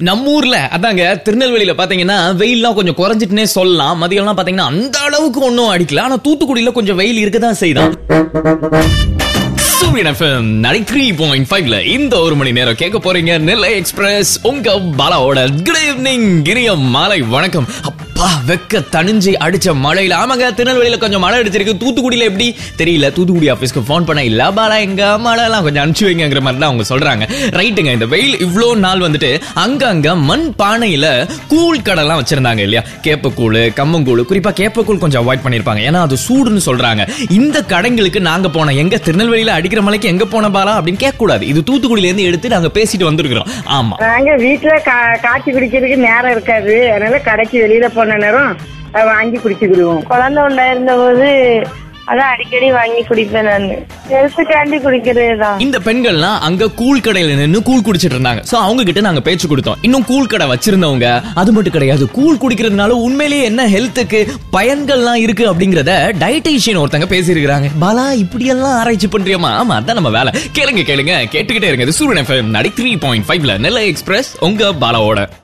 நம்ம ஊர்ல அதாங்க திருநெல்வேலியில பாத்தீங்கன்னா வெயில்லாம் கொஞ்சம் குறைஞ்சிட்டுனே சொல்லலாம் மதியம்லாம் பாத்தீங்கன்னா அந்த அளவுக்கு ஒன்றும் அடிக்கல ஆனா தூத்துக்குடியில கொஞ்சம் வெயில் இருக்கதான் செய்தான் சூரியன் எஃப்எம் த்ரீ பாயிண்ட் ஃபைவ்ல இந்த ஒரு மணி நேரம் கேட்க போறீங்க நெல்லை எக்ஸ்பிரஸ் உங்க பாலாவோட குட் ஈவினிங் கிரிய மாலை வணக்கம் அப்பா வெக்க தணிஞ்சு அடிச்ச மழையில ஆமாங்க திருநெல்வேலியில கொஞ்சம் மழை அடிச்சிருக்கு தூத்துக்குடியில எப்படி தெரியல தூத்துக்குடி ஆபீஸ்க்கு ஃபோன் பண்ண இல்ல பாலா எங்க மழை எல்லாம் கொஞ்சம் அனுப்பிச்சு வைங்கிற மாதிரி தான் அவங்க சொல்றாங்க ரைட்டுங்க இந்த வெயில் இவ்வளோ நாள் வந்துட்டு அங்கங்க மண் பானையில கூழ் கடலாம் வச்சிருந்தாங்க இல்லையா கேப்பக்கூழ் கம்மங்கூழ் குறிப்பா கேப்பக்கூழ் கொஞ்சம் அவாய்ட் பண்ணிருப்பாங்க ஏன்னா அது சூடுன்னு சொல்றாங்க இந்த கடைங்களுக்கு நாங்க போன எங்க திருநெல்வேலியில அடிக்கிற மலைக்கு எங்க போன பாலா அப்படின்னு கேட்க கூடாது இது தூத்துக்குடியில இருந்து எடுத்து நாங்க பேசிட்டு வந்திருக்கிறோம் ஆமா நாங்க வீட்டுல கா- காய்ச்சி குடிக்கிறதுக்கு நேரம் இருக்காது அதனால கடைக்கு வெளியில போன நேரம் அஹ், வாங்கி குடிச்சுக்கிடுவோம் குழந்தை உண்டாயிருந்த போது அதான் அடிக்கடி வாங்கி குடிப்பேன் நான் ஹெல்த்துக்காண்டி குடிக்கிறது தான் இந்த பெண்கள்லாம் அங்க கூழ் கடையில நின்னு கூழ் குடிச்சிட்டு இருந்தாங்க சோ அவங்க கிட்ட நாங்க பேச்சு கொடுத்தோம் இன்னும் கூழ் கடை வச்சிருந்தவங்க அது மட்டும் கிடையாது கூழ் குடிக்கிறதுனால உண்மையிலேயே என்ன ஹெல்த்துக்கு பயன்கள்லாம் இருக்கு அப்படிங்கறத டயட்டீஷியன் ஒருத்தங்க பேசியிருக்கிறாங்க பாலா இப்படி எல்லாம் ஆராய்ச்சி பண்றியமா ஆமா அதான் நம்ம வேலை கேளுங்க கேளுங்க கேட்டுக்கிட்டே இருங்க இது சூரியன் எஃப்எம் நடி த்ரீ பாயிண்ட் ஃபைவ்ல நெல்லை எக்ஸ்பிரஸ் உங்க பாலாவோட